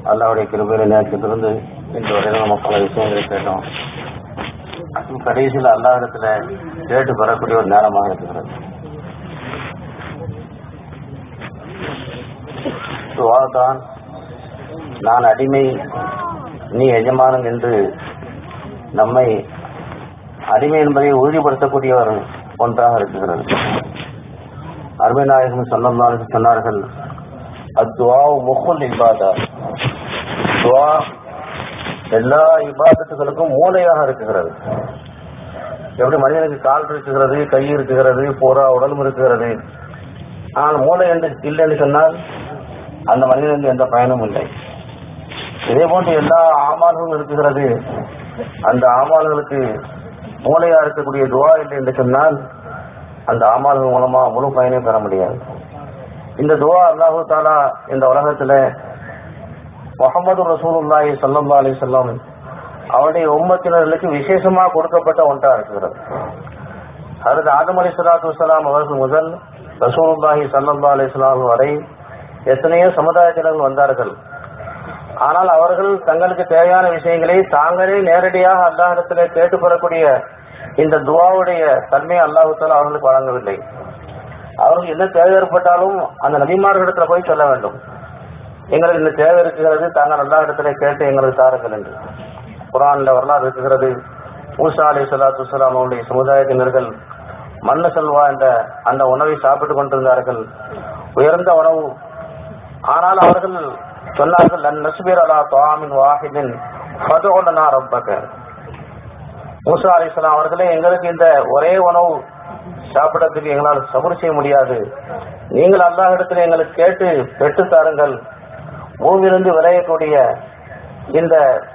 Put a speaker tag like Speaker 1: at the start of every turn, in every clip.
Speaker 1: அல்லாவுடைய கிருபையில நேரத்திலிருந்து இன்று வரையிலும் நம்ம பல விஷயங்களை கேட்டோம் கடைசியில் அல்லாவிடத்துல கேட்டு பெறக்கூடிய ஒரு நேரமாக இருக்கிறது துவாதான் நான் அடிமை நீ எஜமானன் என்று நம்மை அடிமை என்பதை உறுதிப்படுத்தக்கூடிய ஒரு ஒன்றாக இருக்கிறது அருமை நாயகம் சொன்னார்கள் சொன்னார்கள் அத்துவா முகுல் இபாதா துவா எல்லா இபாதத்துகளுக்கும் மூளையாக இருக்குகிறது எப்படி மனிதனுக்கு கால் இருக்குகிறது கை இருக்குகிறது பூரா உடலும் இருக்குகிறது ஆனால் மூளை என்று இல்லை என்று சொன்னால் அந்த மனிதனுக்கு எந்த பயனும் இல்லை இதே போன்று எல்லா ஆமால்களும் இருக்குகிறது அந்த ஆமால்களுக்கு மூளையா இருக்கக்கூடிய துவா இல்லை என்று சொன்னால் அந்த ஆமால்கள் மூலமா முழு பயனை பெற முடியாது இந்த துவா அல்லாஹு தாலா இந்த உலகத்துல முகமது ரசூலுல்லாஹி சல்லா அலி சொல்லம் அவருடைய உம்மத்தினர்களுக்கு விசேஷமா கொடுக்கப்பட்ட ஒன்றா இருக்கிறது அடுத்து ஆதம் அலி சலாத்து வலாம் அவர்கள் முதல் ரசூலுல்லாஹி சல்லா அலி வரை எத்தனையோ சமுதாயத்தினர்கள் வந்தார்கள் ஆனால் அவர்கள் தங்களுக்கு தேவையான விஷயங்களை தாங்களே நேரடியாக அல்லாஹிடத்திலே கேட்டு பெறக்கூடிய இந்த துவாவுடைய தன்மையை அல்லாஹுத்தால அவர்களுக்கு வழங்கவில்லை அவர்கள் என்ன தேவை ஏற்பட்டாலும் அந்த நபிமார்களிடத்துல போய் சொல்ல வேண்டும் எங்களுக்கு இந்த தேவை இருக்கிறது தாங்கள் அல்லா இடத்துல கேட்டு எங்களுக்கு தாருங்கள் என்று குரான்ல வரலாறு இருக்கிறது மூசா அலி சலாத்து வலாம் அவருடைய சமுதாயத்தினர்கள் மன்ன செல்வா என்ற அந்த உணவை சாப்பிட்டுக் கொண்டிருந்தார்கள் உயர்ந்த உணவு ஆனால் அவர்கள் சொன்னார்கள் நன் நசுபீர் அலா துவாமின் வாஹிதின் ஃபதுலனா ரப்பக மூசா அலிஸ்லாம் அவர்களே எங்களுக்கு இந்த ஒரே உணவு சாப்பிடறதுக்கு எங்களால் சபர் செய்ய முடியாது நீங்கள் அல்லாஹ் இடத்துல எங்களுக்கு கேட்டு பெற்று தாருங்கள் பூமியிலிருந்து விளையக்கூடிய இந்த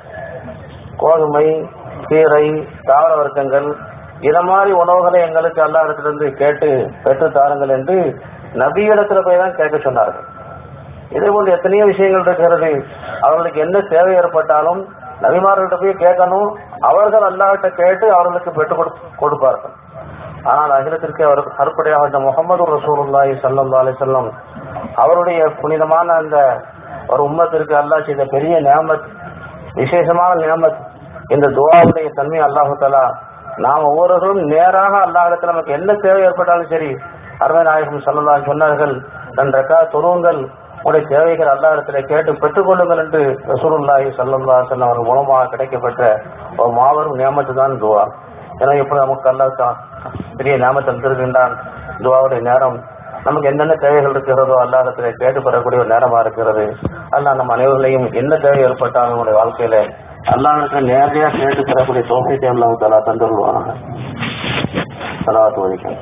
Speaker 1: கோதுமை கீரை தாவர வர்க்கங்கள் இத மாதிரி உணவுகளை எங்களுக்கு அல்லாஹ் இடத்திலிருந்து கேட்டு பெற்று தாருங்கள் என்று நபியிடத்துல போய் தான் கேட்க சொன்னார்கள் இதே போன்று எத்தனையோ விஷயங்கள் இருக்கிறது அவர்களுக்கு என்ன தேவை ஏற்பட்டாலும் நபிமார்கள்ட்ட போய் கேட்கணும் அவர்கள் அல்லாஹ்கிட்ட கேட்டு அவர்களுக்கு பெற்றுக் கொடு கொடுப்பார்கள் ஆனால் அகிலத்திற்கு அவர் அறுப்படையாக இந்த முகமது ரசூலுல்லாஹி சல்லா அலி சொல்லம் அவருடைய புனிதமான அந்த ஒரு உம்மத்திற்கு அல்லாஹ் செய்த பெரிய நியமத் விசேஷமான நியமத் இந்த துவாவுடைய தன்மை அல்லாஹு தலா நாம் ஒவ்வொருவரும் நேராக அல்லாஹிடத்தில் நமக்கு என்ன தேவை ஏற்பட்டாலும் சரி அருமை நாயகம் சல்லா சொன்னார்கள் தன் ரெக்கா தொழுவுங்கள் உங்களுடைய தேவைகள் அல்லா இடத்துல கேட்டு பெற்றுக்கொள்ளுங்கள் என்று ரசூலுல்லாஹி சல்லா செல்லம் அவர்கள் மூலமாக கிடைக்கப்பட்ட ஒரு மாபெரும் நியமத்து தான் துவா ஏன்னா எப்படி நமக்கு அல்லா பெரிய நியமத்தை தந்திருக்கின்றான் துவாவுடைய நேரம் நமக்கு என்னென்ன தேவைகள் இருக்கிறதோ அல்லா இடத்துல கேட்டு பெறக்கூடிய ஒரு நேரமா இருக்கிறது அல்லா நம்ம அனைவர்களையும் என்ன தேவை ஏற்பட்டாலும் நம்முடைய வாழ்க்கையில அல்லா இடத்துல நேரடியா கேட்டு பெறக்கூடிய தோசை தேவை தலா தந்துருவாங்க சலாத்து வலிக்கும்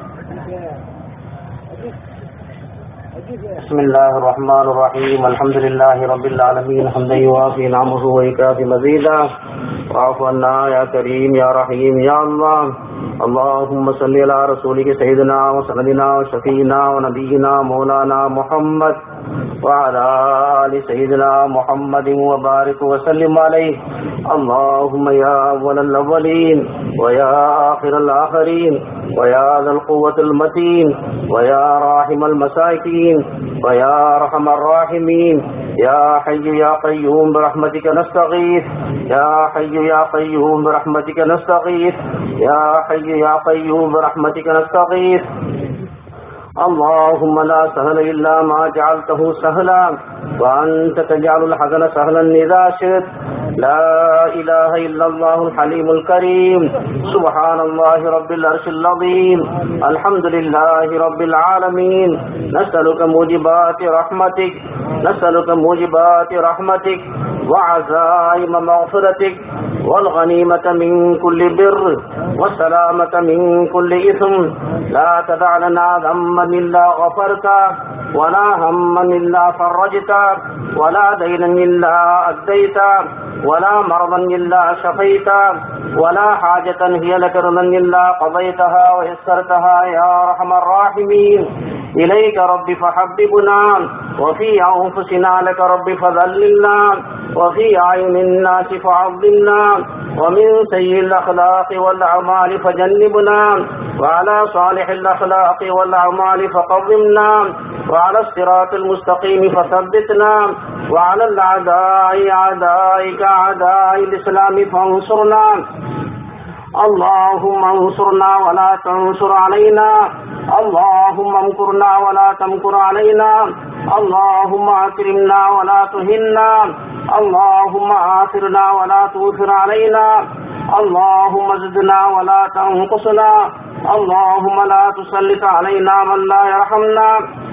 Speaker 1: بسم الله الرحمن الرحيم الحمد لله رب العالمين حمدا يوافي نعمه ويكافي مزيدا واعف عنا يا كريم يا رحيم يا الله اللهم صل على رسولك سيدنا وسندنا وشفينا ونبينا مولانا محمد وعلى آل سيدنا محمد وبارك وسلم عليه اللهم يا أول الأولين ويا آخر الآخرين ويا ذا القوة المتين ويا راحم المساكين ويا أرحم الراحمين يا حي يا قيوم برحمتك نستغيث يا حي يا قيوم برحمتك نستغيث يا حي يا قيوم برحمتك نستغيث اللهم لا سهل إلا ما جعلته سهلا وأنت تجعل الحزن سهلا إذا شئت لا إله إلا الله الحليم الكريم سبحان الله رب العرش العظيم الحمد لله رب العالمين نسألك موجبات رحمتك نسألك موجبات رحمتك وعزائم مغفرتك والغنيمة من كل بر والسلامة من كل إثم لا تدع لنا ذنبا إلا غفرته ولا هما إلا فرجته ولا دينا إلا أديته ولا مرضا إلا شفيته ولا حاجة هي لك رضا إلا قضيتها ويسرتها يا أرحم الراحمين إليك رب فحببنا وفي أنفسنا لك رب فذللنا وفي أعين الناس فعظمنا ومن سيء الأخلاق والأعمال فجنبنا وعلى صالح الأخلاق والأعمال فقومنا وعلى الصراط المستقيم فثبتنا
Speaker 2: وعلى الأعداء أعدائك أعداء الإسلام فانصرنا اللهم انصرنا ولا تنصر علينا اللهم امكرنا ولا تمكر علينا اللهم اكرمنا ولا تهنا اللهم آثرنا ولا تؤثر علينا اللهم زدنا ولا تنقصنا اللهم لا تسلط علينا من لا يرحمنا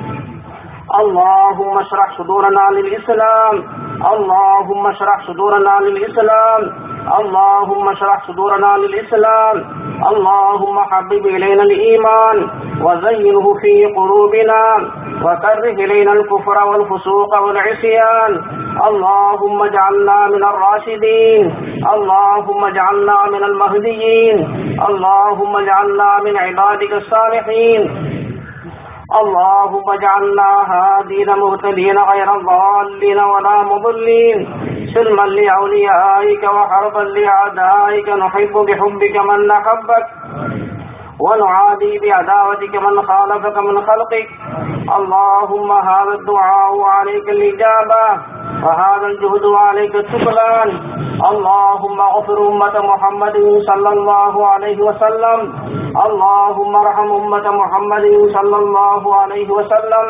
Speaker 2: اللهم اشرح صدورنا للإسلام اللهم اشرح صدورنا للإسلام اللهم اشرح صدورنا للإسلام اللهم حبب إلينا الإيمان وزينه في قلوبنا وكره إلينا الكفر والفسوق والعصيان اللهم اجعلنا من الراشدين اللهم اجعلنا من المهديين اللهم اجعلنا من عبادك الصالحين اللهم اجعلنا هادين مهتدين غير ضالين ولا مضلين سلما لأوليائك وحربا لأعدائك نحب بحبك من نحبك ونعادي بعداوتك من خالفك من خلقك اللهم هذا الدعاء وعليك الإجابة وهذا الجهد وعليك السكلان اللهم اغفر أمة محمد صلى الله عليه وسلم اللهم ارحم أمة محمد صلى الله عليه وسلم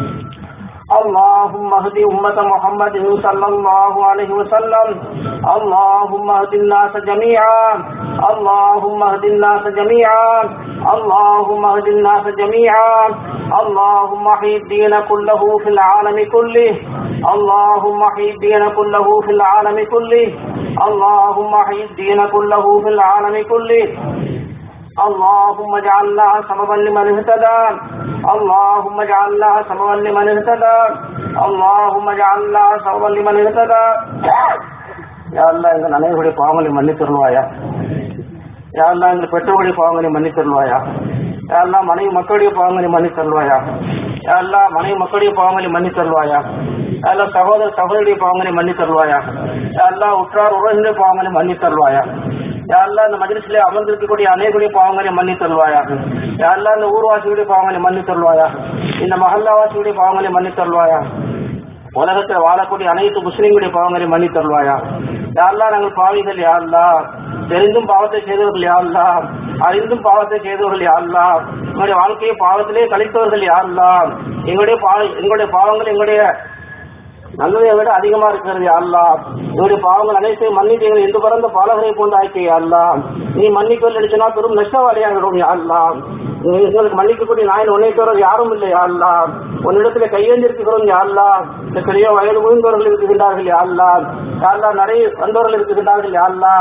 Speaker 2: اللهم اهد أمة محمد صلى الله عليه وسلم اللهم اهد الناس جميعا اللهم اهد الناس جميعا اللهم اهد الناس جميعا اللهم احيي الدين كله في العالم كله اللهم احيي الدين كله في العالم كله اللهم احيي الدين كله في العالم كله اللهم اجعلنا سببا لمن اهتدى اللهم اجعلنا سببا لمن اهتدى اللهم اجعلنا سببا لمن اهتدى யா அல்லாஹ் எங்கள் அனைவருடைய பாவங்களை மன்னித்தருள்வாயா யா அல்லாஹ் எங்கள் பெற்றோருடைய பாவங்களை மன்னித்தருள்வாயா யா அல்லாஹ் மனைவி மக்களுடைய பாவங்களை மன்னித்தருள்வாயா யா அல்லாஹ் மனைவி மக்களுடைய பாவங்களை மன்னித்தருள்வாயா யா அல்லாஹ் சகோதர சகோதரியுடைய பாவங்களை மன்னித்தருள்வாயா யா அல்லாஹ் உற்றார் உறவினுடைய பாவங்களை மன்னித்தருள்வாயா யாரெல்லாம் இந்த மஜ்லிஸ்ல அமர்ந்திருக்கக்கூடிய அனைவருடைய பாவங்களை மன்னி தருவாயாக யாரெல்லாம் இந்த ஊர்வாசியுடைய பாவங்களை மன்னி தருவாயாக இந்த மஹல்லாவாசியுடைய பாவங்களை மன்னி தருவாயா உலகத்தில் வாழக்கூடிய அனைத்து முஸ்லீம்களுடைய பாவங்களை மன்னி தருவாயா யாரெல்லாம் நாங்கள் பாவிகள் யாருலா தெரிந்தும் பாவத்தை செய்தவர்கள் யாருலா அறிந்தும் பாவத்தை செய்தவர்கள் யாருலா எங்களுடைய வாழ்க்கையை பாவத்திலே கழித்தவர்கள் யாருலா எங்களுடைய பாவ எங்களுடைய பாவங்கள் எங்களுடைய நல்லதை விட அதிகமா இருக்கிறது அல்லா என்னுடைய பாவங்கள் அனைத்தையும் மன்னித்து எங்களை எந்த பிறந்த பாலகரை போன்று ஆக்கிய அல்லா நீ மன்னிக்கல் அடிச்சனா பெரும் நஷ்டவாளியாகிறோம் அல்லா எங்களுக்கு மன்னிக்கக்கூடிய நாயின் உன்னை தவிர யாரும் இல்லை அல்லா உன்னிடத்துல கையேந்திருக்கிறோம் அல்லா பெரிய வயது முழுந்தவர்கள் இருக்குகின்றார்கள் அல்லா யாழ்லா நிறைய வந்தவர்கள் இருக்குகின்றார்கள் அல்லா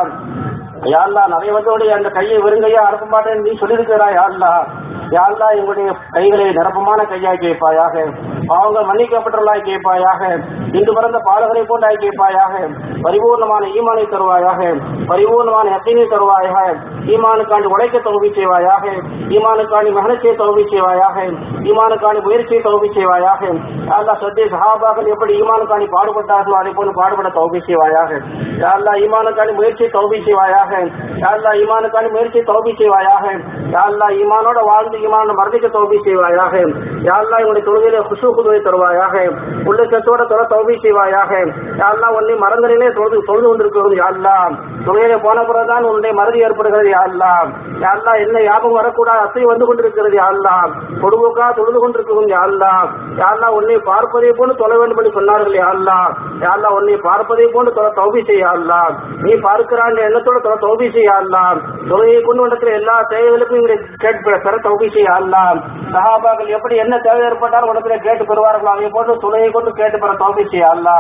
Speaker 2: யாழ்லா நிறைய வந்தோடைய அந்த கையை வெறுங்கையா அனுப்ப மாட்டேன் நீ சொல்லியிருக்கிறாய் யாழ்லா யாழ்லா எங்களுடைய கைகளை நிரப்பமான கையாய் கேட்பாயாக பாவங்கள் மன்னிக்கப்பட்டுள்ளாய் கேட்பாயாக இன்று பிறந்த பாலகரை போன்றாய் கேட்பாயாக பரிபூர்ணமான ஈமானை தருவாயாக பரிபூர்ணமான எத்தனை தருவாயாக ஈமானுக்காண்டி உடைக்க தகுதி செய்வாயாக ஈமானுக்காண்டி மகனத்தை தகுதி செய்வாயாக ஈமானுக்காண்டி முயற்சியை தகுதி செய்வாயாக யாழ்லா சத்திய சஹாபாக்கள் எப்படி ஈமானுக்காண்டி பாடுபட்டார்களோ அதை போல பாடுபட தகுதி செய்வாயாக யாழ்லா ஈமானுக்காண்டி முயற்சியை தகுதி செய்வாயாக யாழ்லா ஈமானுக்காண்டி முயற்சியை தகுதி செய்வாயாக யாழ்லா ஈமானோட வாழ்ந்து ஈமான மரணிக்க தௌபி செய்வாயாக யாழ்லா எங்களுடைய தொழுகையில குசு குதுவை தருவாயாக உள்ளச்சத்தோட தொலை தௌபி செய்வாயாக யாழ்லா உன்னை மறந்தனிலே தொழுது தொழுது கொண்டிருக்கிறோம் யாழ்லா தொழுகையில போன பிறகுதான் உன்னுடைய மறதி ஏற்படுகிறது யாழ்லா யாழ்லா என்ன யாபம் வரக்கூடாது அசை வந்து கொண்டிருக்கிறது யாழ்லா பொடுபோக்கா தொழுது கொண்டிருக்கிறோம் யாழ்லா யாழ்லா உன்னை பார்ப்பதை போன்று தொலை வேண்டும் என்று சொன்னார்கள் யாழ்லா யாழ்லா உன்னை பார்ப்பதை போன்று தொலை தௌபி செய்யாள்லா நீ பார்க்கிறான் எண்ணத்தோட தொலை தௌபி செய்யாள்லா தொழுகையை கொண்டு வந்தத்தில் எல்லா தேவைகளுக்கும் இங்கே கேட்ப பெற தௌபி செய்யாள்லா சஹாபாக்கள் எப்படி என்ன தேவை ஏற்பட்டாலும் உடத்துல கேட்டு பெறுவார்களோ அதை போன்று தொழுகை கொண்டு கேட்டு பெற தௌபி செய்யாள்லா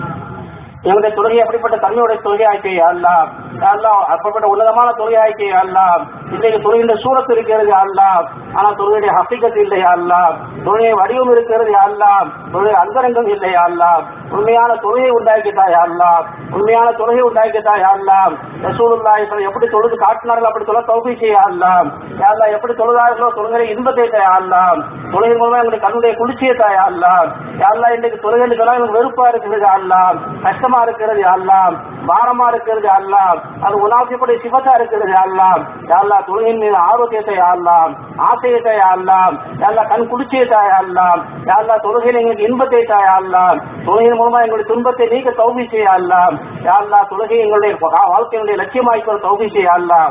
Speaker 2: எங்களுடைய தொழுகை அப்படிப்பட்ட தன்மையுடைய தொழுகை ஆக்கி அல்லா அல்லா அப்படிப்பட்ட உன்னதமான தொழுகை ஆக்கி அல்லா இன்றைக்கு தொழுகின்ற சூரத்து இருக்கிறது அல்லா ஆனா தொழுகையுடைய ஹசிகத் இல்லையா அல்லா தொழுகை வடிவம் இருக்கிறது அல்லா தொழுகை அந்தரங்கம் இல்லையா அல்லா உண்மையான தொழுகை உண்டாக்கிட்டாய் அல்லா உண்மையான தொழுகை உண்டாக்கிட்டாய் அல்லா ரசூலுல்லாஹி எப்படி தொழுது காட்டினார்கள் அப்படி தொலை தௌபி செய்ய அல்லா அல்லா எப்படி தொழுதார்களோ தொழுகை இன்பத்தை தாயா அல்லா தொழுகை மூலமா எங்களுடைய கண்ணுடைய குளிர்ச்சியை தாயா அல்லா அல்லா இன்றைக்கு தொழுகை எங்களுக்கு வெறுப்பா இருக்கிறது அல்லா கஷ்டமா இருக்கிறது அல்லா பாரமா இருக்கிறது அல்லா அது உலாசிப்படைய சிவத்தா இருக்கிறது அல்லா அல்லா தொழுகையின் மீது ஆரோக்கியத்தை அல்லா ஆசையத்தை அல்லா அல்லா கண் குளிர்ச்சியை தாயா அல்லா அல்லா தொழுகையில் எங்களுக்கு இன்பத்தை தாயா அல்லா தொழுகையின் மூலமா எங்களுடைய துன்பத்தை நீக்க தௌபி செய்ய அல்லா யா அல்லா தொழுகை எங்களுடைய வாழ்க்கையினுடைய லட்சியமாய்க்கிற தௌபி செய்ய அல்லா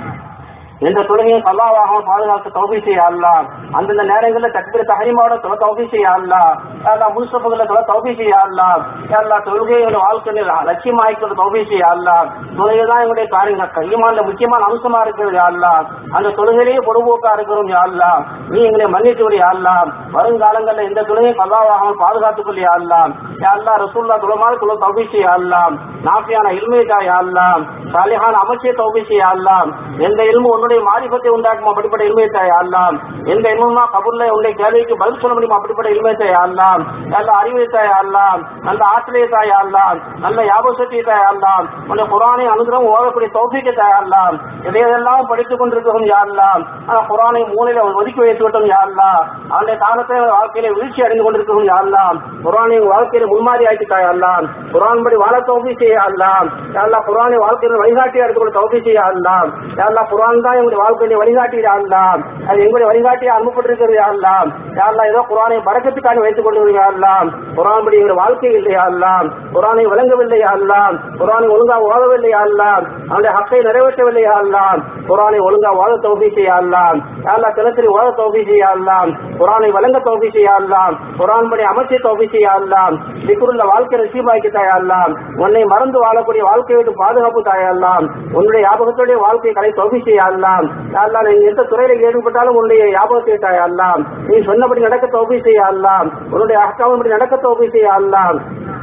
Speaker 2: எந்த தொழுகையும் கல்லாவாக பாதுகாக்க தௌபி செய்ய அல்லா அந்தந்த நேரங்களில் தக்பீர் தஹரிமாவோட தொலை தௌபி செய்ய அல்லா அல்லா முன்சப்புகளை தொலை தௌபி செய்ய அல்லா அல்லா தொழுகை எங்களுடைய வாழ்க்கையில் லட்சியமாய்க்கிற தௌபி செய்ய அல்லா தொழுகை தான் எங்களுடைய காரியங்கள் கையமான முக்கியமான அம்சமா இருக்கிறது அல்லா அந்த தொழுகையிலேயே பொடுபோக்கா இருக்கிறோம் யா அல்லா நீ எங்களை மன்னித்து விடு யா அல்லா வருங்காலங்களில் எந்த தொழுகையும் கல்லாவாகாமல் பாதுகாத்துக் கொள்ளி யா அல்லா யா அல்லா ரசூல்லா துளமாறு துள தௌபி செய்ய அல்லா நாப்பியான இல்மைதா யா அல்லா சாலிஹான அமைச்சை தௌபி செய்ய அல்லா எந்த இல்மு உன்னுடைய மாரிபத்தை உண்டாக்கும் அப்படிப்பட்ட இல்மையத்தை அல்லாம் எந்த இல்முமா கபூர்ல உன்னுடைய கேள்விக்கு பதில் சொல்ல முடியுமா அப்படிப்பட்ட இல்மையத்தை அல்லாம் நல்ல அறிவியத்தை அல்லாம் நல்ல ஆசிரியத்தை அல்லாம் நல்ல யாபசத்தை அல்லாம் உன்னுடைய குரானை அனுகிரகம் ஓதக்கூடிய தௌபிக்கத்தை அல்லாம் எதையெல்லாம் படித்துக் கொண்டிருக்கிறோம் யாரெல்லாம் ஆனா குரானை மூலையில ஒதுக்கி வைத்து விட்டோம் யாரெல்லாம் அவனுடைய காலத்தை வாழ்க்கையில வீழ்ச்சி அடைந்து கொண்டிருக்கிறோம் யாரெல்லாம் குரானை வாழ்க்கையில முன்மாதிரி ஆக்கிட்டாய் அல்லாம் குரான் படி வாழ தௌபி செய்ய அல்லாம் யாரெல்லாம் குரானை வாழ்க்கையில வழிகாட்டியா எடுத்துக்கொள்ள தௌபி செய்ய அல்லாம் யாரெல்லாம் குரான் தான் எங்களுடைய வாழ்க்கையை வழிகாட்டி அல்லாம் அது எங்களுடைய வழிகாட்டியை அனுப்பப்பட்டிருக்கிறது அல்லாம் யாரெல்லாம் ஏதோ குரானை பறக்கத்துக்காக வைத்துக் கொண்டு அல்லாம் குரான் படி எங்களுடைய வாழ்க்கை இல்லையா அல்லாம் குரானை விளங்கவில்லையா அல்லாம் குரானை ஒழுங்கா ஓதவில்லையா அல்லாம் அவனுடைய ஹக்கை நிறைவேற்றவில்லையா அல்லாம் குரானை ஒழுங்கா ஓத தௌபி செய்ய அல்லாம் யாரெல்லாம் தினசரி ஓத தௌபி செய்ய அல்லாம் குரானை வழங்க தௌபி செய்ய அல்லாம் குரான் படி அமைச்சை தௌபி செய்ய அல்லாம் திக்குருள்ள வாழ்க்கை நசீபாக்கி தாயல்லாம் உன்னை மறந்து வாழக்கூடிய வாழ்க்கையை விட்டு பாதுகாப்பு தாயல்லாம் உன்னுடைய ஞாபகத்துடைய வாழ்க்கையை கலை தௌபி செய்ய அல்லாம் அல்லா நீ எந்த துறையில ஈடுபட்டாலும் உன்னுடைய ஞாபகத்தை தாய் அல்லாம் நீ சொன்னபடி நடக்க தௌபி செய்ய அல்லாம் உன்னுடைய அக்காவின்படி நடக்க தௌபி செய்ய அல்லாம்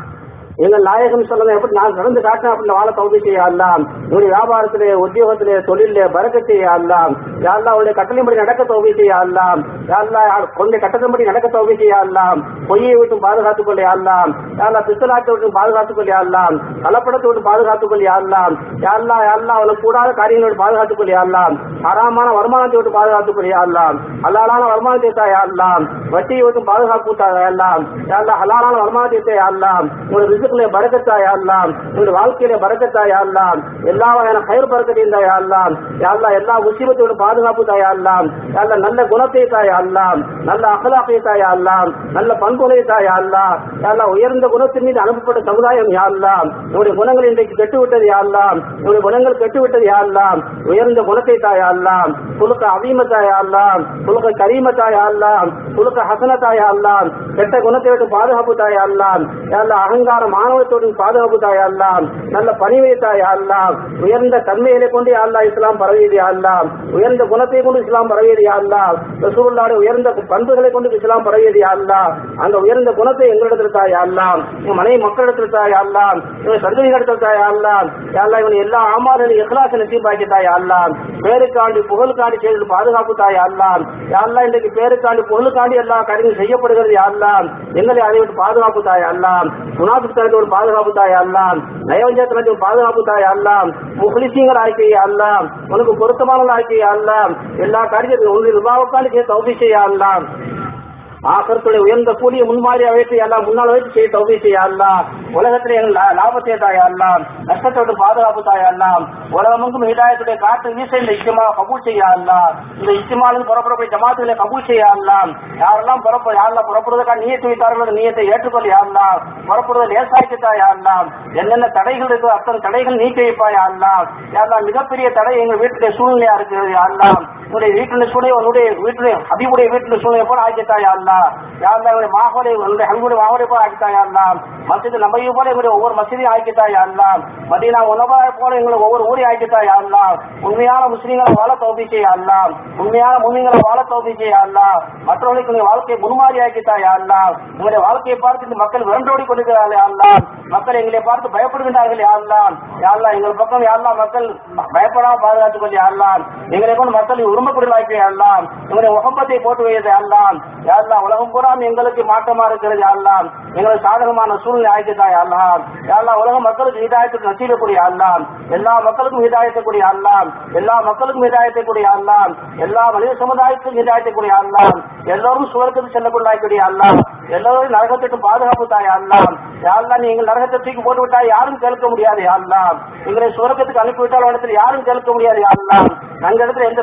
Speaker 2: எங்கள் நாயகம் சொல்லுங்க எப்படி நான் நடந்து காட்டினேன் அப்படின்னு வாழ தௌபி செய்ய அல்லாம் உங்களுடைய வியாபாரத்திலே உத்தியோகத்திலே தொழிலே பறக்க செய்ய அல்லாம் யாரெல்லாம் உங்களுடைய கட்டளைப்படி நடக்க தௌபி செய்ய அல்லாம் யாரெல்லாம் உங்களுடைய கட்டத்தின்படி நடக்க தௌபி செய்ய அல்லாம் பொய்யை விட்டு பாதுகாத்துக் கொள்ள அல்லாம் யாரெல்லாம் பித்தலாட்டை விட்டு பாதுகாத்துக் கொள்ள அல்லாம் கலப்படத்தை விட்டு பாதுகாத்துக் கொள்ள அல்லாம் யாரெல்லாம் யாரெல்லாம் அவளுக்கு கூடாத காரியங்களோடு பாதுகாத்துக் கொள்ள அல்லாம் அறாமான வருமானத்தை விட்டு பாதுகாத்துக் கொள்ள அல்லாம் ஹலாலான வருமானத்தை தாய் அல்லாம் வட்டியை விட்டு பாதுகாப்பு தாய் அல்லாம் யாரெல்லாம் ஹலாலான வருமானத்தை தாய் அல்லாம் உங்களுடைய ரிசுக்குல பறக்கத்தாய் அல்லாம் உங்களுடைய வாழ்க்கையில பறக்கத்தாய் அல்லாம் எல்லா வகையான கயிறு பறக்கத்தையும் தாய் அல்லாம் யாரெல்லாம் எல்லா முசீபத்தோட பாதுகாப்பு தாய் அல்லாம் யாரெல்லாம் நல்ல குணத்தை தாய் அல்லாம் நல்ல அகலாக்கை தாய் அல்லாம் நல்ல பண்புகளை தாய் அல்லாம் யாரெல்லாம் உயர்ந்த குணத்தின் மீது அனுப்பப்பட்ட சமுதாயம் யாரெல்லாம் உங்களுடைய குணங்கள் இன்றைக்கு கெட்டுவிட்டது யாரெல்லாம் உங்களுடைய குணங்கள் கெட்டுவிட்டது யாரெல்லாம் உயர்ந்த குணத்தை தாய் அல்லாம் புழுக்க அவீமத்தாய் அல்லாம் புழுக்க கரீமத்தாய் அல்லாம் புழுக்க ஹசனத்தாய் அல்லாம் கெட்ட குணத்தை விட்டு பாதுகாப்பு தாய் அல்லாம் யாரெல்லாம் அகங்கார மாணவத்தோடு பாதுகாப்பு தாய் அல்லாம் நல்ல பணிவை தாய் அல்லாம் உயர்ந்த தன்மைகளை கொண்டு அல்லாஹ் இஸ்லாம் பரவியது அல்லாம் உயர்ந்த குணத்தை கொண்டு இஸ்லாம் பரவியது அல்லாம் ரசூலுல்லாஹ்வுடைய உயர்ந்த பண்புகளை கொண்டு இஸ்லாம் பரவியது அல்லாம் அந்த உயர்ந்த குணத்தை எங்களிடத்தில் தாய் அல்லாம் என் மனைவி மக்களிடத்தில் தாய் அல்லாம் இவன் சந்ததிகளிடத்தில் தாய் அல்லாம் யாரெல்லாம் இவன் எல்லா ஆமாறுகளும் இஹ்லாச நசீபாக்கி தாய் அல்லாம் பேருக்காண்டி புகழுக்காண்டி செய்து பாதுகாப்பு தாய் அல்லாம் யாரெல்லாம் இன்றைக்கு பேருக்காண்டி புகழுக்காண்டி எல்லா காரியங்களும் செய்யப்படுகிறது அல்லாம் எங்களை அதை விட்டு பாதுகாப்பு தாய் அல்லாம் முனாபித்தனத்தை ஒரு பாதுகாப்பு தாய் அல்லாம் நயவஞ்சத்தினத்தை ஒரு பாதுகாப்பு தாய் அல்லாம் முகலிசிங்கள் ஆக்கிய அல்லாம் உனக்கு பொருத்தமான ஆக்கிய அல்லாம் எல்லா காரியத்திலும் ஒன்று ரிபாவுக்காண்டி செய்ய தௌசி செய்ய அல்லாம் ஆக்கத்துடைய உயர்ந்த கூலிய முன்மாதிரி வைத்து எல்லாம் முன்னால் வைத்து செய்ய தௌபி செய்ய அல்லாம் உலகத்திலே எங்கள் லா- லாபத்தை தாய் அல்லாம் நஷ்டத்தோடு பாதுகாப்பு தாய் அல்லாம் உலகமெங்கும் ஹிதாயத்துடைய காற்று வீச இந்த இஜ்மா கபூல் செய்ய அல்லாம் இந்த இஜ்மாலில் புறப்படக்கூடிய ஜமாத்துகளை கபூல் செய்ய அல்லாம் யாரெல்லாம் புறப்ப யாரெல்லாம் புறப்படுவதற்காக நீயத்து வைத்தார்களோ நீயத்தை ஏற்றுக்கொள் யாரெல்லாம் புறப்படுவது லேசாக்கி தாய் அல்லாம் என்னென்ன தடைகள் இருக்கோ அத்தனை தடைகள் நீக்கி வைப்பாய் அல்லாம் யாரெல்லாம் மிகப்பெரிய தடை எங்கள் வீட்டுடைய சூழ்நிலையா இருக்கிறது அல்லாம் உன்னுடைய வீட்டுடைய சூழ்நிலை உன்னுடைய வீட்டுடைய அபிபுடைய வீட்டுடைய சூழ்நிலை போல ஆக்கித்தாய் அல்லா யாரெல்லாம் எங்களுடைய மாகோலை உன்னுடைய ஹங்குடைய மாகோலை போல ஆக்கித்தாய் அல்லா மசித் நம்பையை போல எங்களுடைய ஒவ்வொரு மசீதையும் ஆக்கித்தாய் அல்லா மதீனா உணவாய போல எங்களை ஒவ்வொரு ஊரையும் ஆக்கித்தாய் அல்லா உண்மையான முஸ்லீம்களை வாழ தௌபி செய்ய அல்லா உண்மையான முஸ்லீம்களை வாழ தௌபி செய்ய அல்லா மற்றவர்களுக்கு உங்களுடைய வாழ்க்கையை முன்மாதிரி ஆக்கித்தாய் அல்லா உங்களுடைய வாழ்க்கையை பார்த்து இந்த மக்கள் விரண்டோடி கொண்டிருக்கிறார்களே அல்லா மக்கள் எங்களை பார்த்து பயப்படுகின்றார்கள் யாரெல்லாம் யாரெல்லாம் எங்கள் பக்கம் யாரெல்லாம் மக்கள் பயப்படாம பாதுகாத்துக் கொள்ள யாரெல்லாம் எங்களை கொண்டு மக்கள் உரிமைப்படுவாய்க்கு யாரெல்லாம் எங்களுடைய முகப்பத்தை போட்டு வையது யாரெல்லாம் யாரெல்லாம் உலகம் பூரா எங்களுக்கு மாற்றமா இருக்கிறது யாரெல்லாம் எங்களுக்கு சாதகமான சூழ்நிலை ஆய்க்குதா யாரெல்லாம் யாரெல்லாம் உலக மக்களுக்கு ஹிதாயத்துக்கு நசீலக்கூடிய யாரெல்லாம் எல்லா மக்களுக்கும் ஹிதாயத்தை கூடிய யாரெல்லாம் எல்லா மக்களுக்கும் ஹிதாயத்தை கூடிய யாரெல்லாம் எல்லா மனித சமுதாயத்துக்கும் ஹிதாயத்தை கூடிய யாரெல்லாம் எல்லோரும் சுவர்க்கத்துக்கு செல்லக்கூடிய யாரெல்லாம் எல்லோரும் நரகத்துக்கு பாதுகாப்பு தாய் யாரெல்லாம் யாரெல்லாம் நீங்கள் நரகத்தை தூக்கி போட்டு விட்டா யாரும் கேட்க முடியாது யாரெல்லாம் எங்களை சுவர்க்கத்துக்கு அனுப்பிவிட்டால் இடத்துல யாரும் கேட்க முடியாது யாரெல்லாம் எங்க இடத்துல எந்த தகுதியும் இல்லை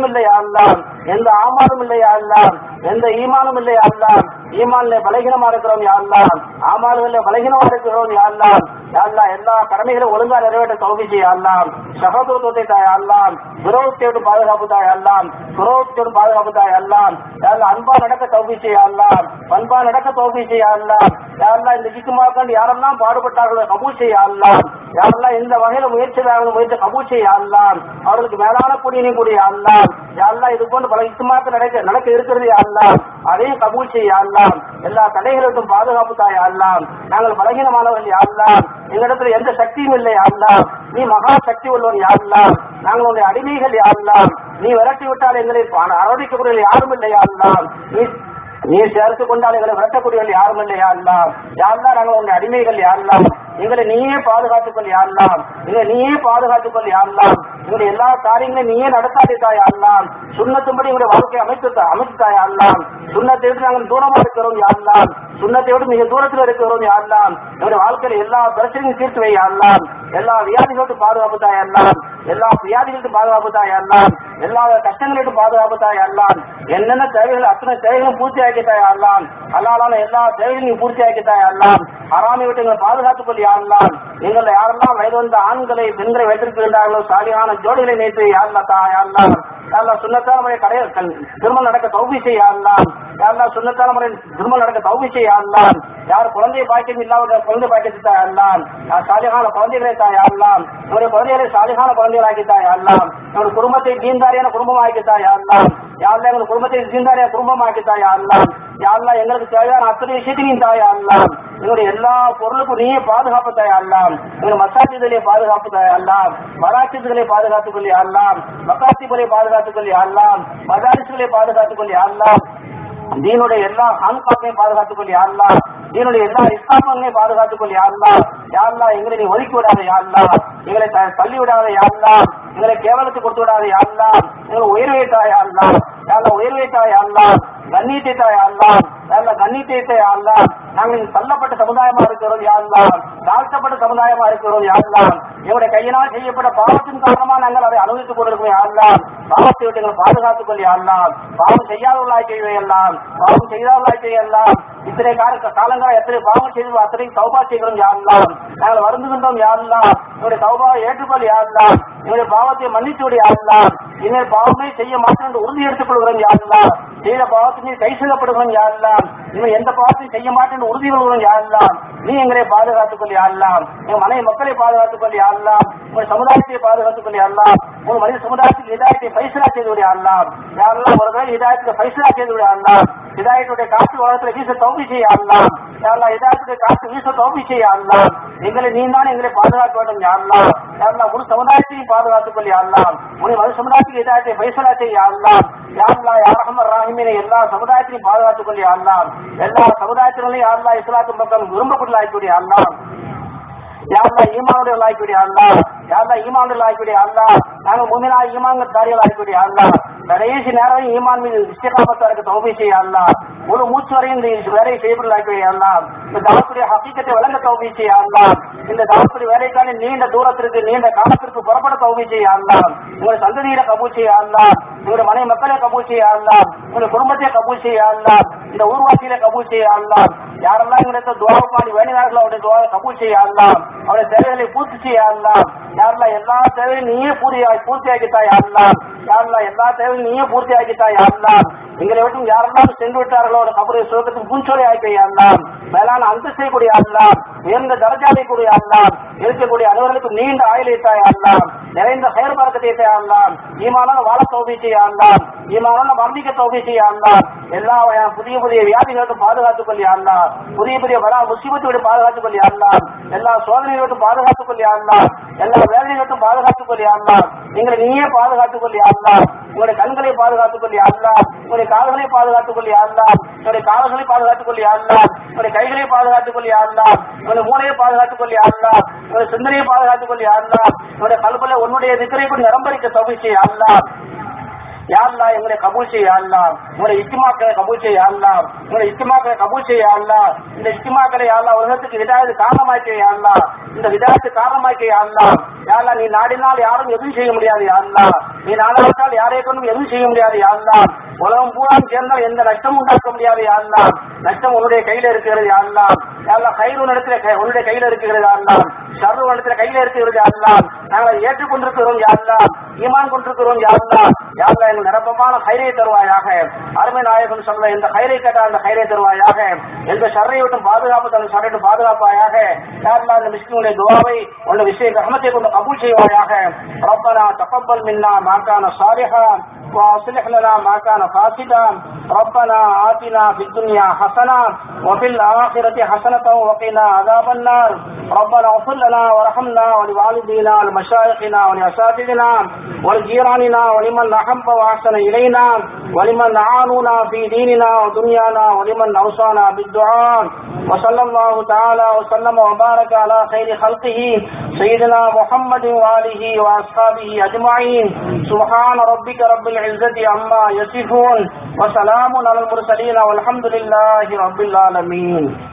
Speaker 2: இல்லையா அல்லா எந்த ஆமாலும் இல்லையா அல்லா எந்த ஈமானும் இல்லையா அல்லா ஈமான்ல பலகீனமா இருக்கிறோம் யா அல்லா ஆமால்கள்ல பலகீனமா இருக்கிறோம் யா அல்லா யா அல்லா எல்லா கடமைகளும் ஒழுங்கா நிறைவேற்ற தௌபிச்சு யா அல்லா சகோதரத்துவத்தை தாய் அல்லா விரோதத்தோடு பாதுகாப்பு தாய் அல்லா விரோதத்தோடு பாதுகாப்பு தாய் அல்லா யா அல்லா அன்பா நடக்க தௌபிச்சு யா அல்லா பண்பா நடக்க தௌபிச்சு யா அல்லா யா அல்லா இந்த ஜிக்குமாக்காண்டு யாரெல்லாம் பாடுபட்டார்களோ கபூல் செய்ய அல்லா யாரெல்லாம் எந்த வகையில முயற்சி முயற்சி கபூல் செய்ய அல்லா அவர்களுக்கு மேலான குடியினை கூடிய அல்லா யாரெல்லாம் இது போன்று பல இஸ்மாக்க நடக்க நடக்க இருக்கிறது அல்லா அதையும் கபூல் செய்ய அல்லா எல்லா தடைகளுக்கும் பாதுகாப்பு தாய் அல்லா நாங்கள் பலகீனமானவர்கள் யாருலா எங்களிடத்துல எந்த சக்தியும் இல்லை யாருலா நீ மகா சக்தி உள்ளவன் யாருலா நாங்கள் உன்னுடைய அடிமைகள் யாருலா நீ விரட்டி விட்டால் எங்களை அரவணைக்கக்கூடிய யாரும் இல்லை யாருலா நீ நீ சேர்த்து கொண்டால் எங்களை விரட்டக்கூடியவர்கள் யாரும் இல்லையா அல்லா யாருலா நாங்கள் உன்னுடைய அடிமைகள் யாருலாம் எங்களை நீயே பாதுகாத்துக் கொள் யாருலாம் எங்களை நீயே பாதுகாத்துக் கொள் யாருலாம் எங்களுடைய எல்லா காரியங்களையும் நீயே நடத்தாதே யாருலாம் சுண்ணத்தும்படி எங்களுடைய வாழ்க்கையை அமைத்து அமைத்து யாருலாம் சுண்ணத்தை விட்டு நாங்கள் தூரமா இருக்கிறோம் யாருலாம் சுண்ணத்தை விட்டு மிக தூரத்தில் இருக்கிறோம் யாருலாம் எங்களுடைய வாழ்க்கையில எல்லா பிரச்சனையும் தீர்த்து வை யாருலாம் எல்லா வியாதிகளுக்கும் பாதுகாப்பு தாயல்லாம் எல்லா வியாதிகளுக்கும் பாதுகாப்பு தாயல்லாம் எல்லா கஷ்டங்களுக்கும் பாதுகாப்பு தாயல்லாம் என்னென்ன தேவைகள் அத்தனை தேவைகளும் பூர்த்தி ஆக்கி தாயல்லாம் அல்லாலான எல்லா தேவைகளையும் பூர்த்தி ஆக்கி தாயல்லாம் அறாமை விட்டு எங்களை பாதுகாத்துக் கொள் யாரெல்லாம் எங்களை யாரெல்லாம் வயது வந்த ஆண்களை பெண்களை வைத்திருக்கின்றார்களோ சாலியான ஜோடிகளை நேற்று யாருலா தா யாரெல்லாம் யாரெல்லாம் சுண்ணத்தான முறை கடைய திருமணம் நடக்க தௌபி செய்ய யாரெல்லாம் யாரெல்லாம் சுண்ணத்தான முறை திருமணம் நடக்க தௌபி செய்ய யாரெல்லாம் யார் குழந்தை பாக்கியம் இல்லாத குழந்தை பாக்கியத்தை தாயல்லாம் யார் சாலிகான குழந்தைகளை தாயல்லாம் நம்முடைய குழந்தைகளை சாலிகான குழந்தைகளாக்கி தாயல்லாம் நம்முடைய குடும்பத்தை தீன்தாரியான குடும்பமாக்கி தாயல்லாம் யாரெல்லாம் எங்கள் குடும்பத்தை தீன்தாரியான குடும்பமாக்கி தாயல்லாம் யாரெல்லாம் எங்களுக்கு தேவையான அத்தனை விஷயத்திலையும் தாயல்லாம் எங்களுடைய எல்லா பொருளுக்கும் நீயே பாதுகாப்பு தாயல்லாம் எங்கள் மசாஜிதிலே பாதுகாப்பு தாயல்லாம் மராட்சிகளை பாதுகாத்துக் கொள்ளி அல்லாம் மக்காசிகளை பாதுகாத்துக் கொள்ளி அல்லாம் மதாரிசுகளை பாதுகாத்துக் கொள்ளி அல்லாம் தீனுடைய எல்லா ஹான்காக்கையும் பாதுகாத்துக் கொள்ளி யாருலா தீனுடைய எல்லா இஸ்லாமங்களையும் பாதுகாத்துக் கொள்ளி யாருலா யாருலா எங்களை நீ ஒதுக்கி விடாத யாருலா எங்களை த- தள்ளி விடாத யாருலா எங்களை கேவலத்துக்கு கொடுத்து விடாத யாருலா எங்களை உயர் வைத்தா யாருலா யாருலா உயர் வைத்தா யாருலா கண்ணியத்தை தா யாருலா யாருலா கண்ணியத்தை யாருலா நாங்கள் இங்கு தள்ளப்பட்ட சமுதாயமா இருக்கிறோம் யாருலா தாழ்த்தப்பட்ட சமுதாயமா இருக்கிறோம் யாருலா எங்களுடைய கையினால் செய்யப்பட்ட பாவத்தின் காரணமா நாங்கள் அதை அனுபவித்துக் கொண்டிருக்கோம் யாருலா பாவத்தை விட்டு எங்களை பாதுகாத்துக் கொள்ளி யாருலாம் பாவம் செய்யாதவர்களாய் செய்வையெல்லாம் பாவம் செய்யாதவர்களாய் செய்யலாம் இத்தனை கால காலங்களா எத்தனை பாவம் செய்தோம் அத்தனை சௌபா செய்கிறோம் யாருலாம் நாங்கள் வருந்துகின்றோம் யாருலாம் என்னுடைய சௌபாவை ஏற்றுக்கொள் யாருலாம் என்னுடைய பாவத்தை மன்னித்து விடு யாருலாம் இனிமேல் பாவமே செய்ய மாட்டேன் என்று உறுதி எடுத்துக் கொள்கிறோம் யாருலாம் செய்த பாவத்தினை கை செய்யப்படுகிறோம் யாருலாம் இனிமேல் எந்த பாவத்தையும் செய்ய மாட்டேன் என்று உறுதி கொள்கிறோம் யாருலாம் நீ எங்களை பாதுகாத்துக் கொள் யாருலாம் எங்க மனைவி மக்களை பாதுகாத்துக் கொள் யாருலாம் உங்கள் சமுதாயத்தை பாதுகாத்துக் கொள் யாருலாம் உங்கள் மனித சமுதாயத்துக்கு இதாயத்தை பைசலா செய்து விடு யாருலாம் யாரெல்லாம் ஒரு தடவை இதாயத்துக்கு பைசலா செய்து விடு யாருலாம் இதாயத்துடைய காற்று உலகத்துல வீச தௌபி செய்ய யாருலாம் யாரெல்லாம் இதாயத்துடைய காற்று வீச தௌபி செய்ய யாருலாம் எங்களை நீ தான் எங்களை பாதுகாக்க வேண்டும் யாருலாம் யாரெல்லாம் முழு சமுதாயத்தையும் பாதுகாத்துக் கொள் யாருலாம் உன்னை மறு சமுதாயத்துக்கு இதாயத்தை பைசலா செய்ய யாருலாம் யாரெல்லாம் யாரஹமர் ராஹிமினை எல்லா சமுதாயத்தையும் பாதுகாத்துக் கொள் யாருலாம் எல்லா சமுதாயத்தினாலையும் யாரெல்லாம் இஸ்லாத்து மக்கள் விரும்பக்கூடிய யாருலாம் யாருலா ஈமானுடைய ஆய்க்கூடிய அல்லா யாருலா ஈமானுடைய ஆய்க்கூடிய அல்லா நாங்க முமினா ஈமான் தாரியல் ஆய்க்கூடிய அல்லா கடைசி நேரம் ஈமான் மீது இஷ்டகாமத்தா இருக்க தௌபி செய்ய அல்லா ஒரு மூச்சு வரையும் இந்த வேலையை செய்யப்படல ஆய்க்கூடிய அல்லா இந்த தாவத்துடைய ஹக்கீக்கத்தை வழங்க தௌபி செய்ய அல்லா இந்த தாவத்துடைய வேலைக்கான நீண்ட தூரத்திற்கு நீண்ட காலத்திற்கு புறப்பட தௌபி செய்ய அல்லா உங்களுடைய சந்ததியில கபூல் செய்ய அல்லா உங்களுடைய மனை மக்களை கபூல் செய்ய அல்லா உங்களுடைய குடும்பத்தை கபூல் செய்ய அல்லா இந்த ஊர்வாசியில கபூல் செய்ய அல்லா யாரெல்லாம் எங்களுக்கு துவா பாடி வேணினார்களோ அவருடைய துவாவை கபூல் செய்ய அல்லா அவருடைய தேவைகளை பூர்த்தி செய்ய அல்லா யாரெல்லாம் எல்லா தேவையும் நீயே பூர்த்தி பூர்த்தி ஆக்கித்தா யாரெல்லாம் யாரெல்லாம் எல்லா தேவையும் நீயே பூர்த்தி ஆக்கித்தா யாரெல்லாம் எங்களை விட்டு யாரெல்லாம் சென்று விட்டார்களோ ஒரு கபரை சுகத்துக்கு பூஞ்சோலை ஆக்கி யாரெல்லாம் மேலான அந்தஸ்தை கூடிய அல்லலாம் உயர்ந்த தரஜாவை கூடிய அல்லலாம் இருக்கக்கூடிய அனைவர்களுக்கும் நீண்ட ஆயுளை தாய் அல்லலாம் நிறைந்த செயல் பறக்கத்தை தாய் அல்லலாம் ஈமானான வாழ தௌபி செய்ய அல்லலாம் ஈமானான மரணிக்க தௌபி செய்ய அல்லலாம் எல்லா வகையான புதிய புதிய வியாதிகளுக்கும் பாதுகாத்துக் கொள்ளி அல்லலாம் புதிய புதிய வரா முசிபத்து விட்டு பாதுகாத்துக் கொள்ளி அல்லலாம் எல்லா சோதனைகளை விட்டு பாதுகாத்துக் கொள்ளி அல்லலாம் எல்லா வேதனைகளை விட்டு பாதுகாத்துக் கொள்ளி அல்லலாம் எங்களை நீயே பாதுகாத்துக் கொள்ளி அல்லலாம் உங்களுடைய கண்களை பாதுகாத்துக் கொள்ளி அல்லலாம் உங்களுடைய கால்களை பாதுகாத்துக் கொள்ளி அல்லலாம் உங்களுடைய கால்களை பாதுகாத்துக் கொள்ளி அல்லலாம் உங்களுடைய கைகளை பாதுகாத்துக் கொள்ளி அல்லலாம் உங்களுடைய மூளையை பாதுகாத்துக் கொள்ளி அல்லலாம் உங்களுடைய சிந்தனையை பாதுகாத்துக் கொள்ளி அல்லலாம் உங்களுடைய கல்புல உன்னுடைய நிக்கரை கொண்டு நிரம்பரிக்க தவிச்சு அல்லலாம் யாழ்லா எங்களை கபூல் செய்ய அல்லா உங்களை இஸ்திமாக்களை கபூல் செய்ய அல்லா உங்களை இஸ்திமாக்களை கபூல் செய்ய அல்லா இந்த இஸ்திமாக்களை யாழ்லா உலகத்துக்கு விதாயத்து காரணமாக்கிய யாழ்லா இந்த விதாயத்து காரணமாக்கிய யாழ்லா யாழ்லா நீ நாடினால் யாரும் எதுவும் செய்ய முடியாது யாழ்லா நீ நாடாவிட்டால் யாரை கொண்டும் எதுவும் செய்ய முடியாது யாழ்லா உலகம் பூரா சேர்ந்தால் எந்த நஷ்டமும் உண்டாக்க முடியாது யாழ்லா நஷ்டம் உன்னுடைய கையில இருக்கிறது யாழ்லா யாழ்லா கயிறு உன்னிடத்துல கை- உன்னுடைய கையில இருக்கிறது யாழ்லா ஷர்ரு உன்னிடத்துல கையில இருக்கிறது யாழ்லா நாங்கள் அதை ஏற்றுக்கொண்டிருக்கிறோம் யாழ்லா ஈமான் கொண்டிருக்கிறோம் யாழ்லா யாழ்லா எங்கள் நிரப்பமான கயிறை தருவாயாக அருமை நாயகன் சொல்ல எந்த கயிறை கேட்டால் அந்த கயிறை தருவாயாக எந்த ஷர்ரை விட்டும் பாதுகாப்பு தன் ஷர்ரை விட்டு பாதுகாப்பாயாக யாழ்லா இந்த மிஸ்கினுடைய துவாவை உள்ள விஷய ரஹமத்தை கொண்டு கபூல் செய்வாயாக ரப்பனா தகப்பல் மின்னா மாக்கான சாலிஹா واصلح لنا ما كان فاسدا ربنا آتنا في الدنيا حسنة وفي الآخرة حسنة وقنا عذاب النار ربنا اغفر لنا وارحمنا ولوالدينا ولمشايخنا ولأساتذتنا ولجيراننا ولمن أحب وأحسن إلينا ولمن أعانونا في ديننا ودنيانا ولمن أوصانا بالدعاء وصلى الله تعالى وسلم وبارك على خير خلقه سيدنا محمد وآله وأصحابه أجمعين سبحان ربك رب العزة عما يصفون وسلام على المرسلين والحمد لله رب العالمين